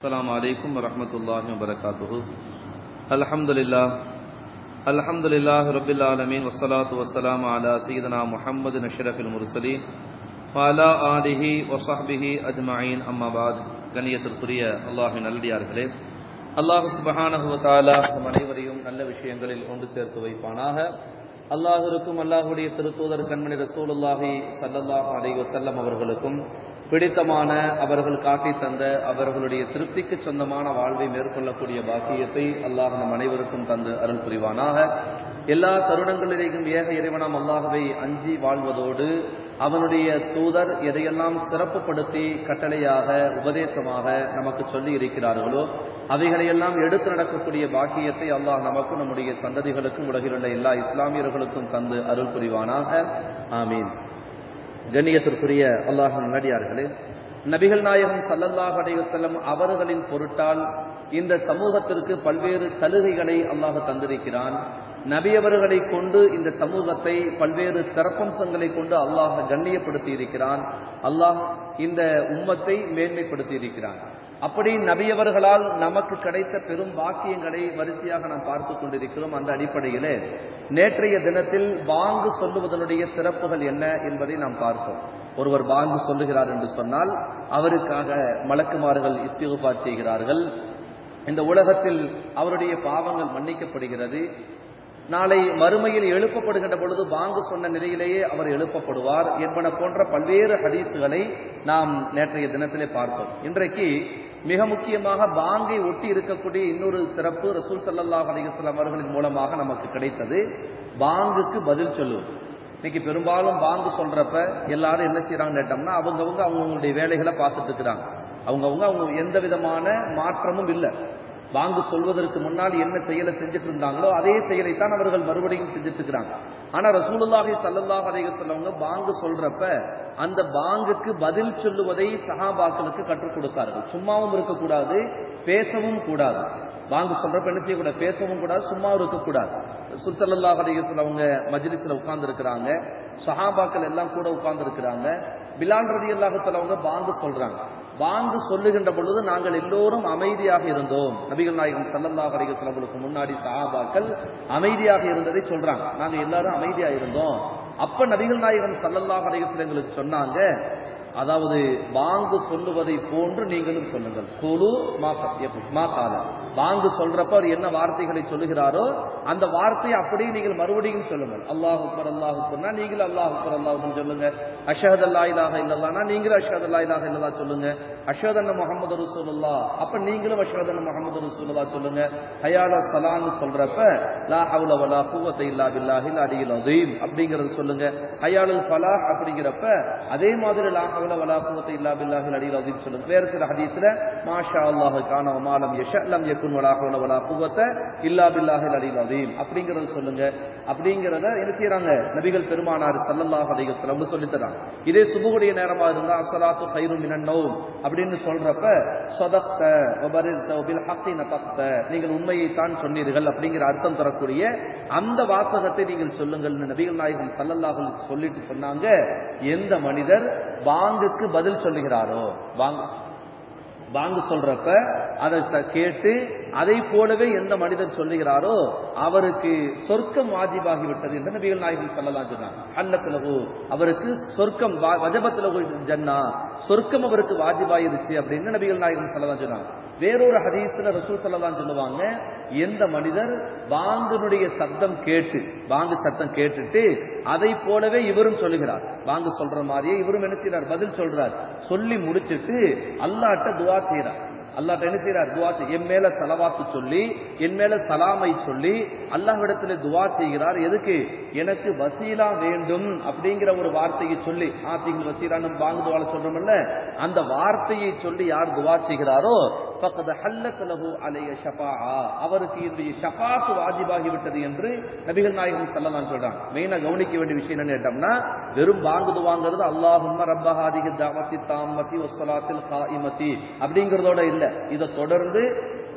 السلام عليكم ورحمة الله وبركاته الحمد لله الحمد لله رب العالمين والصلاة والسلام على سيدنا محمد أشرف المرسلين وعلى آله وصحبه أجمعين أما بعد கண்ணியத்திற்குரிய அல்லாஹின் நல்லடியார்களே அல்லாஹ் சுபஹானஹு வ தஆலா நம் அனைவரையும் நல்ல விஷயங்களில் ஒன்று சேர்த்து வைப்பானாக அல்லாஹிற்கும் அல்லாஹுடைய திருத்தூதர் கண்மணி ரசூலுல்லாஹி ஸல்லல்லாஹு அலைஹி வஸல்லம் அவர்களுக்கும் பிடித்தமான அவர்கள் காட்டி தந்த அவர்களுடைய திருப்திக்கு சொந்தமான வாழ்வை மேற்கொள்ளக்கூடிய பாக்கியத்தை அல்லாஹ் நம் அனைவருக்கும் தந்து அருள் புரிவானாக எல்லா தருணங்களிலேயும் ஏக இறைவனாம் அல்லாஹவை அஞ்சி வாழ்வதோடு அவனுடைய தூதர் எதையெல்லாம் சிறப்புப்படுத்தி கட்டளையாக உபதேசமாக நமக்கு சொல்லி இருக்கிறார்களோ அவைகளையெல்லாம் எடுத்து நடக்கக்கூடிய பாக்கியத்தை அல்லாஹ் நமக்கும் நம்முடைய சந்ததிகளுக்கும் உலகிலுள்ள எல்லா இஸ்லாமியர்களுக்கும் தந்து அருள் புரிவானாக ஆமீன் கண்ணியத்திற்குரிய அல்லாஹ் நல்லடியார்களே நபிகள் நாயகம் சல்லல்லாஹ் அலைவசல்லம் அவர்களின் பொருட்டால் இந்த சமூகத்திற்கு பல்வேறு சலுகைகளை அல்லாஹ் தந்திருக்கிறான் நபி அவர்களை கொண்டு இந்த சமூகத்தை பல்வேறு சிறப்பம்சங்களை கொண்டு அல்லாஹ் கண்ணியப்படுத்தி இருக்கிறான் அல்லாஹ் இந்த உம்மத்தை மேன்மைப்படுத்தி இருக்கிறான் அப்படி நபியவர்களால் நமக்கு கிடைத்த பெரும் வாக்கியங்களை வரிசையாக நாம் பார்த்து கொண்டிருக்கிறோம் அந்த அடிப்படையிலே நேற்றைய தினத்தில் பாங்கு சொல்லுவதனுடைய சிறப்புகள் என்ன என்பதை நாம் பார்த்தோம் ஒருவர் பாங்கு சொல்லுகிறார் என்று சொன்னால் அவருக்காக மலக்குமார்கள் இஸ்திகுபா செய்கிறார்கள் இந்த உலகத்தில் அவருடைய பாவங்கள் மன்னிக்கப்படுகிறது நாளை மறுமையில் எழுப்பப்படுகின்ற பொழுது பாங்கு சொன்ன நிலையிலேயே அவர் எழுப்பப்படுவார் என்பன போன்ற பல்வேறு ஹதீசுகளை நாம் நேற்றைய தினத்திலே பார்த்தோம் இன்றைக்கு மிக முக்கியமாக பாங்கை ஒட்டி இருக்கக்கூடிய இன்னொரு சிறப்பு ரசூல் சல்லாஹ் அலிகஸ்லாம் அவர்களின் மூலமாக நமக்கு கிடைத்தது பாங்குக்கு பதில் சொல்லுவது இன்னைக்கு பெரும்பாலும் பாங்கு சொல்றப்ப எல்லாரும் என்ன செய்யறாங்கன்னு கேட்டோம்னா அவங்கவுங்க அவங்கவுங்களுடைய வேலைகளை பார்த்துட்டு இருக்கிறாங்க அவங்கவுங்க அவங்க எந்த விதமான மாற்றமும் இல்லை பாங்கு சொல்வதற்கு முன்னால் என்ன செயலை செஞ்சுட்டு இருந்தாங்களோ அதே செயலைத்தான் அவர்கள் மறுபடியும் செஞ்சுட்டு இருக்கிறாங்க ஆனா ரசூலுல்லாஹி சல்லல்லாஹ் அலைஹி வஸல்லம்ங்க பாங்கு சொல்றப்ப அந்த பாங்குக்கு பதில் சொல்லுவதை சஹாபாக்களுக்கு கற்றுக் கொடுத்தார்கள் சும்மாவும் இருக்கக்கூடாது பேசவும் கூடாது பாங்கு சொல்றப்ப என்ன செய்யக்கூடாது பேசவும் கூடாது சும்மாவும் இருக்கக்கூடாது ரசூல் சல்லல்லாஹ் அலைஹி வஸல்லம் அவங்க மஜ்லிஸ்ல உட்கார்ந்து இருக்கிறாங்க சஹாபாக்கள் எல்லாம் கூட உட்கார்ந்து இருக்கிறாங்க பிலால் ரதி அல்லாஹத்துல பாங்கு சொல்றாங்க வாங்கு சொல்லுகின்ற பொழுது நாங்கள் எல்லோரும் அமைதியாக இருந்தோம் நபிகள் நாயகம் சல்லல்லா அலிகஸ்லங்களுக்கு முன்னாடி சஹாபாக்கள் அமைதியாக இருந்ததை சொல்றாங்க நாங்க எல்லாரும் அமைதியா இருந்தோம் அப்ப நபிகள் நாயகம் சல்லல்லா அலிகஸ்லங்களுக்கு சொன்னாங்க அதாவது வாங்கு சொல்லுவதை போன்று நீங்களும் சொல்லுங்கள் குழு மா கால வாங்கு சொல்றப்ப அவர் என்ன வார்த்தைகளை சொல்லுகிறாரோ அந்த வார்த்தையை அப்படியே நீங்கள் மறுபடியும் சொல்லுங்கள் அல்லாஹ் உப்பர் அல்லாஹ் உப்பர்னா நீங்கள் அல்லாஹ் உப்பர் அல்லாஹ் சொல்லுங்க அஷஹத் அல்லா இலாக இல்லல்லானா நீங்களும் அஷஹத் அல்லா இலாக இல்லல்லா சொல்லுங்க அஷஹத் அண்ண முகமது ரசூலுல்லா அப்ப நீங்களும் அஷஹத் அண்ண முகமது ரசூலுல்லா சொல்லுங்க ஹயால சலான்னு சொல்றப்ப லா ஹவுல வலா குவத்தை இல்லா பில்லாஹில் அடியில் அதீம் அப்படிங்கறது சொல்லுங்க ஹயாலுல் ஃபலாஹ் அப்படிங்கிறப்ப அதே மாதிரி லா ஹவுல வலா குவத்தை இல்லா பில்லாஹில் அடியில் அதீம் சொல்லுங்க வேற சில ஹதீஸ்ல மாஷா அல்லாஹ் கான மாலம் யஷலம் யக்குன் வலா ஹவுல வலா குவத்தை இல்லா பில்லாஹில் அடியில் அதீம் அப்படிங்கறது சொல்லுங்க அப்படிங்கிறத என்ன செய்யறாங்க நபிகள் பெருமானார் சல்லல்லாஹ் அலைஹி வஸல்லம் சொல்லி தராங்க இதே சுபுகுடைய நேரமா இருந்தா அஸ்ஸலாத்து கைரும் மினன் நௌம் அப்படின்னு சொல்றப்ப சதக்த வபரித்த பில் ஹக்கி நதக்த நீங்கள் உண்மையை தான் சொன்னீர்கள் அப்படிங்கிற அர்த்தம் தரக்கூடிய அந்த வாசகத்தை நீங்கள் சொல்லுங்கள் நபிகள் நாயகம் சல்லல்லாஹு சொல்லிட்டு சொன்னாங்க எந்த மனிதர் பாங்குக்கு பதில் சொல்லுகிறாரோ வாங்க வாங்க சொல்றப்ப அதை கேட்டு அதை போலவே எந்த மனிதன் சொல்லுகிறாரோ அவருக்கு சொர்க்கம் வாஜிபாகி விட்டது என்று நபிகள் நாயகம் சொல்லலாம் சொன்னாங்க அல்லத்திலகு அவருக்கு சொர்க்கம் வஜபத்திலகு ஜன்னா சொர்க்கம் அவருக்கு வாஜிபாயிருச்சு அப்படின்னு நபிகள் நாயகம் சொல்லலாம் சொன்னாங்க வேறொரு ஹதீஸ்ல ரசூல் சொல்லலாம் சொல்லுவாங்க எந்த மனிதர் பாங்கனுடைய சப்தம் கேட்டு பாங்கு சத்தம் கேட்டுட்டு அதை போலவே இவரும் சொல்லுகிறார் பாங்கு சொல்ற மாதிரியே இவரும் என்ன செய்யறார் பதில் சொல்றார் சொல்லி முடிச்சிட்டு அல்லாட்ட துவா செய்யறார் அல்லாட்ட என்ன செய்யறார் துவா என் மேல சலவாத்து சொல்லி என் மேல சலாமை சொல்லி அல்லாஹ்விடத்துல துவா செய்கிறார் எதுக்கு எனக்கு வசீலா வேண்டும் அப்படிங்கிற ஒரு வார்த்தையை சொல்லி ஆத்திகள் வசீலான்னு பாங்கு துவால சொல்றோம்ல அந்த வார்த்தையை சொல்லி யார் துவா செய்கிறாரோ பக்கத்து ஹல்லத்தலகு அலைய ஷபா அவருக்கு என்னுடைய ஷபாத்து வாஜிபாகி விட்டது என்று நபிகள் நாயகம் சொல்லலாம் சொல்றாங்க மெயினா கவனிக்க வேண்டிய விஷயம் என்னன்னு கேட்டோம்னா வெறும் பாங்கு துவாங்கிறது அல்லாஹும்ம ரப்பஹாதிக தாவத்தி தாமத்தி வசலாத்தில் காயிமத்தி அப்படிங்கிறதோட இல்ல இதை தொடர்ந்து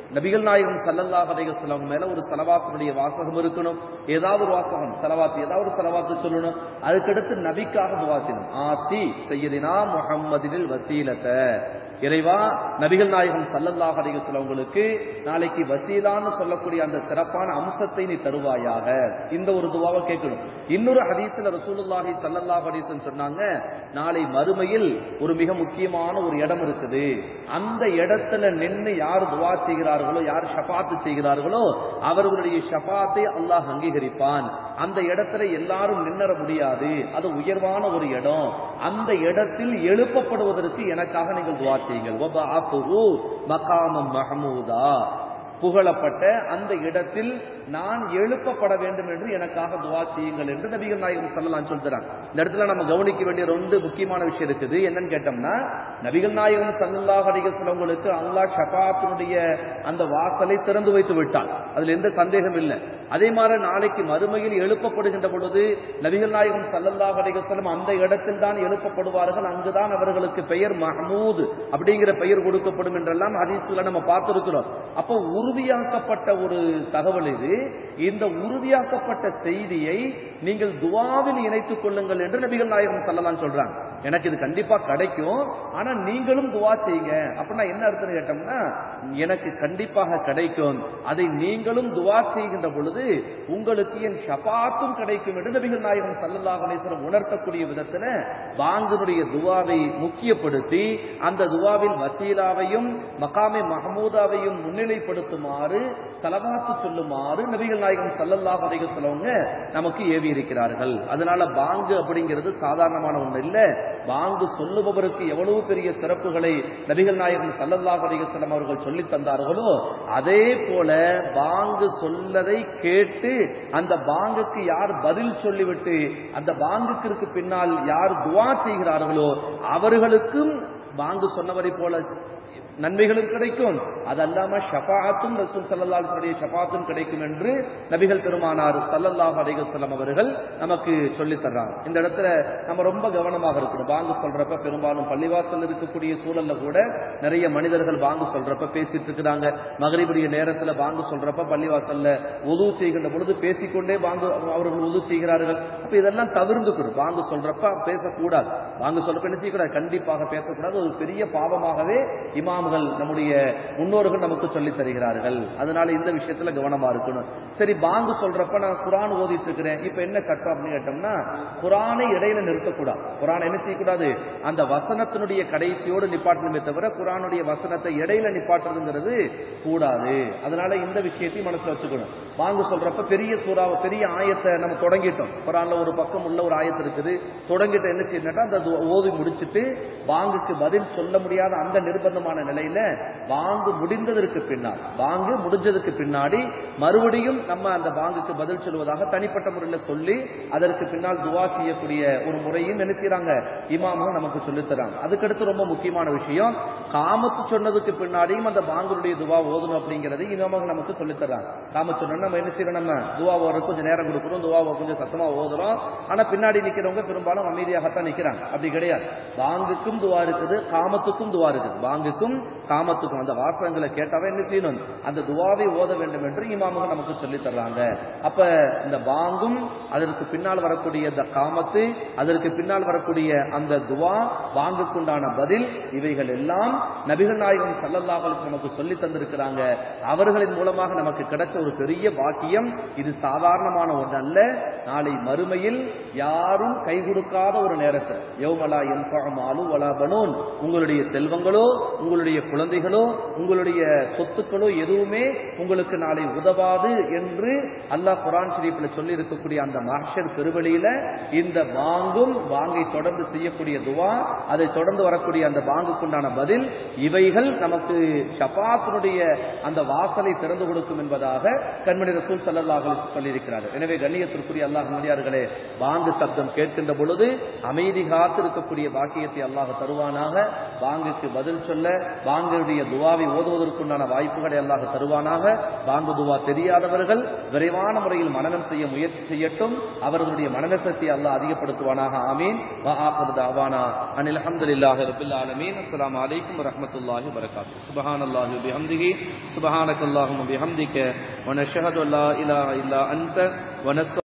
நபிகள் நாயகம் சல்லல்லாஹு அலைஹி வஸல்லம் மேல ஒரு சலவாத்தினுடைய வாசகம் இருக்கணும் ஏதாவது ஒரு வாசகம் சலவாத்து ஏதாவது ஒரு சலவாத்து சொல்லணும் அதுக்கடுத்து நபிக்காக துவா செய்யணும் ஆத்தி சையதினா முஹம்மதினில் வசீலத்தை இறைவா நபிகள் நாயகம் சல்லல்லாஹு அலைஹி வஸல்லம் உங்களுக்கு நாளைக்கு வசீலான்னு சொல்லக்கூடிய அந்த சிறப்பான அம்சத்தை நீ தருவாயாக இந்த ஒரு துவாவை கேட்கணும் இன்னொரு ஹதீஸ்ல ரசூலுல்லாஹி ஸல்லல்லாஹு அலைஹி வஸல்லம் சொன்னாங்க நாளை மறுமையில் ஒரு மிக முக்கியமான ஒரு இடம் இருக்குது அந்த இடத்துல நின்று யார் துவா செய்கிறார்களோ யார் ஷபாத்து செய்கிறார்களோ அவர்களுடைய ஷபாத்தை அல்லாஹ் அங்கீகரிப்பான் அந்த இடத்துல எல்லாரும் நின்னர முடியாது அது உயர்வான ஒரு இடம் அந்த இடத்தில் எழுப்பப்படுவதற்கு எனக்காக நீங்கள் துவா செய்யுங்கள் வபஅஃபுஹு மகாமம் மஹமூதா புகழப்பட்ட அந்த இடத்தில் நான் எழுப்பப்பட வேண்டும் என்று எனக்காக துவா செய்யுங்கள் என்று நபிகள் நாயகம் சொல்லலாம் சொல்றாங்க இந்த இடத்துல நம்ம கவனிக்க வேண்டிய ரெண்டு முக்கியமான விஷயம் இருக்குது என்னன்னு கேட்டோம்னா நபிகள் நாயகம் சல்லல்லாஹு அலைஹி வஸல்லங்களுக்கு அல்லாஹ் ஷஃபாத்தினுடைய அந்த வாசலை திறந்து வைத்து விட்டான் அதுல எந்த சந்தேகம் இல்லை அதே மாதிரி நாளைக்கு மறுமையில் எழுப்பப்படுகின்ற பொழுது நபிகள் நாயகம் சல்லல்லாஹு அலைஹி வஸல்லம் அந்த இடத்தில் தான் எழுப்பப்படுவார்கள் அங்குதான் அவர்களுக்கு பெயர் மஹமூத் அப்படிங்கிற பெயர் கொடுக்கப்படும் என்றெல்லாம் ஹதீஸ்ல நம்ம பார்த்திருக்கிறோம் அப்போ உறுதியாக்கப்பட்ட ஒரு தகவல் இது இந்த உறுதியாக்கப்பட்ட செய்தியை நீங்கள் துவாவில் இணைத்துக் கொள்ளுங்கள் என்று நபிகள் நாயகம் சல்லலாம் சொல்றாங்க எனக்கு இது கண்டிப்பா கிடைக்கும் ஆனா நீங்களும் துவா செய்யுங்க அப்படின்னா என்ன அர்த்தம் கேட்டோம்னா எனக்கு கண்டிப்பாக கிடைக்கும் அதை நீங்களும் துவா செய்கின்ற பொழுது உங்களுக்கு என் ஷபாத்தும் கிடைக்கும் என்று நபிகள் நாயகம் சல்லல்லாஹு அலைஹி வஸல்லம் உணர்த்தக்கூடிய விதத்துல பாங்கனுடைய துவாவை முக்கியப்படுத்தி அந்த துவாவில் வசீலாவையும் மகாமே மஹமூதாவையும் முன்னிலைப்படுத்துமாறு சலவாத்து சொல்லுமாறு நபிகள் நாயகம் சல்லல்லாஹு அலைஹி வஸல்லம் நமக்கு ஏவி இருக்கிறார்கள் அதனால பாங்கு அப்படிங்கிறது சாதாரணமான ஒண்ணு இல்ல பாங்கு சொல்லுபவருக்கு எவ்வளவு பெரிய சிறப்புகளை நபிகள் நாயகம் சல்லல்லாஹு அலைஹி வஸல்லம் அவர்கள் சொல்லி தந்தார்களோ அதே போல பாங்கு சொல்லதை கேட்டு அந்த பாங்குக்கு யார் பதில் சொல்லிவிட்டு அந்த பாங்குக்கு பின்னால் யார் துவா செய்கிறார்களோ அவர்களுக்கும் பாங்கு சொன்னவரை போல நன்மைகளும் கிடைக்கும் அதல்லாம ஷபாத்தும் ரசூல் சல்லல்லாஹுடைய ஷபாத்தும் கிடைக்கும் என்று நபிகள் பெருமானார் சல்லல்லாஹு அலைஹி வஸல்லம் அவர்கள் நமக்கு சொல்லித் தர்றாங்க இந்த இடத்துல நம்ம ரொம்ப கவனமாக இருக்கணும் பாங்கு சொல்றப்ப பெரும்பாலும் பள்ளிவாசல் இருக்கக்கூடிய சூழல்ல கூட நிறைய மனிதர்கள் பாங்கு சொல்றப்ப பேசிட்டு இருக்கிறாங்க மகரிபுடைய நேரத்துல பாங்கு சொல்றப்ப பள்ளிவாசல்ல உது செய்கின்ற பொழுது பேசிக்கொண்டே பாங்கு அவர்கள் உது செய்கிறார்கள் அப்ப இதெல்லாம் தவிர்ந்துக்கணும் பாங்கு சொல்றப்ப பேசக்கூடாது பாங்கு சொல்றப்ப என்ன செய்யக்கூடாது கண்டிப்பாக பேசக்கூடாது ஒரு பெரிய பாவமாகவே இமாம்கள் நம்முடைய முன்னோர்கள் நமக்கு சொல்லித் தருகிறார்கள் அதனால இந்த விஷயத்துல கவனமா இருக்கணும் சரி பாங்கு சொல்றப்ப நான் குரான் ஓதிட்டு இருக்கிறேன் இப்ப என்ன சட்டம் அப்படின்னு கேட்டோம்னா குரானை இடையில நிறுத்தக்கூடாது குரான் என்ன செய்யக்கூடாது அந்த வசனத்தினுடைய கடைசியோடு நிப்பாட்டணுமே தவிர குரானுடைய வசனத்தை இடையில நிப்பாட்டுறதுங்கிறது கூடாது அதனால இந்த விஷயத்தையும் மனசுல வச்சுக்கணும் பாங்கு சொல்றப்ப பெரிய சூறாவை பெரிய ஆயத்தை நம்ம தொடங்கிட்டோம் குரான்ல ஒரு பக்கம் உள்ள ஒரு ஆயத்து இருக்குது தொடங்கிட்டு என்ன செய்யணும்னா அந்த து- ஓதி முடிச்சிட்டு பாங்குக்கு பதில் சொல்ல முடியாத அந்த நிர்பந்தமான நிலையில பாங்கு முடிந்ததற்கு பின்னால் பாங்கு முடிஞ்சதுக்கு பின்னாடி மறுபடியும் நம்ம அந்த பாங்குக்கு பதில் சொல்வதாக தனிப்பட்ட முறையில் சொல்லி அதற்கு பின்னால் துவா செய்யக்கூடிய ஒரு முறையும் என்ன செய்றாங்க இமாமும் நமக்கு சொல்லித் தராங்க அதுக்கடுத்து ரொம்ப முக்கியமான விஷயம் காமத்து சொன்னதுக்கு பின்னாடியும் அந்த பாங்குடைய துவா ஓதணும் அப்படிங்கறது இமாமங்க நமக்கு சொல்லித் தராங்க காமத்து சொன்னா நம்ம என்ன செய்யறோம் நம்ம துவா ஓடுற கொஞ்சம் நேரம் கொடுக்குறோம் துவாவை கொஞ்சம் சத்தமா ஓதுறோம் ஆனா பின்னாடி நிக்கிறவங்க பெரும்பாலும் அமைதியாகத்தான் நிக்கிறாங்க அப்படி கிடையாது பாங்குக்கும் துவா இருக்குது காமத்துக்கும் துவா இருக்குது பாங்குக்கும் காமத்துக்கும் அந்த வாசகங்களை கேட்டாவே என்ன செய்யணும் அந்த துவாவை ஓத வேண்டும் என்று இமாமுக நமக்கு சொல்லித் தர்றாங்க அப்ப இந்த பாங்கும் அதற்கு பின்னால் வரக்கூடிய இந்த காமத்து அதற்கு பின்னால் வரக்கூடிய அந்த துவா பாங்குக்குண்டான பதில் இவைகள் எல்லாம் நபிகள் நாயகம் ஸல்லல்லாஹு அலைஹி வஸல்லம் நமக்கு சொல்லி தந்திருக்கிறாங்க அவர்களின் மூலமாக நமக்கு கிடைச்ச ஒரு பெரிய பாக்கியம் இது சாதாரணமான ஒன்று அல்ல நாளை மறுமையில் யாரும் கை கொடுக்காத ஒரு நேரத்தில் யௌமலா என்ஃபஅமாலு வலா பனூன் உங்களுடைய செல்வங்களோ உங்களுடைய குழந்தைகளோ உங்களுடைய சொத்துக்களோ எதுவுமே உங்களுக்கு நாளை உதவாது என்று அல்லாஹ் குர்ஆன் ஷரீஃபில் சொல்லி இருக்கக்கூடிய அந்த மஹ்ஷர் பெருவெளியில இந்த பாங்கும் பாங்கை தொடர்ந்து செய்யக்கூடிய துவா அதை தொடர்ந்து வரக்கூடிய அந்த பாங்குக்குண்டான பதில் இவைகள் நமக்கு ஷபாத்தினுடைய அந்த வாசலை திறந்து கொடுக்கும் என்பதாக கண்மணி ரசூல் ஸல்லல்லாஹு அலைஹி வஸல்லம் சொல்லியிருக்கிறார்கள் எனவே கண்ணியத்திற்குரிய அல்லாஹ் நடிகார்களே பாங்கு சப்தம் கேட்கின்ற பொழுது அமைதி காத்து இருக்கக்கூடிய பாக்கியத்தை அல்லாஹ் தருவானாக பாங்குக்கு பதில் சொல்ல பாங்கருடைய துவாவை ஓதுவதற்குண்டான வாய்ப்புகளை அல்லாஹ் தருவானாக பாங்கு துவா தெரியாதவர்கள் விரைவான முறையில் மனனம் செய்ய முயற்சி செய்யட்டும் அவர்களுடைய மனன சக்தியை அல்லாஹ் அதிகப்படுத்துவானாக ஆமீன் வா ஆഖിറ ദഅവാനാ അനിൽ ഹംദുലില്ലാഹി റബ്ബിൽ ആലമീൻ അസ്സലാമു അലൈക്കും വറഹ്മത്തുള്ളാഹി വബറകാതുഹു സുബ്ഹാനല്ലാഹി വബിഹംദിഹി സുബ്ഹാനകല്ലാഹുമ്മ ബിഹംദിക വനഷ്ഹദു അല്ലാ ഇലാഹ ഇല്ലാ അൻത വനസ്ത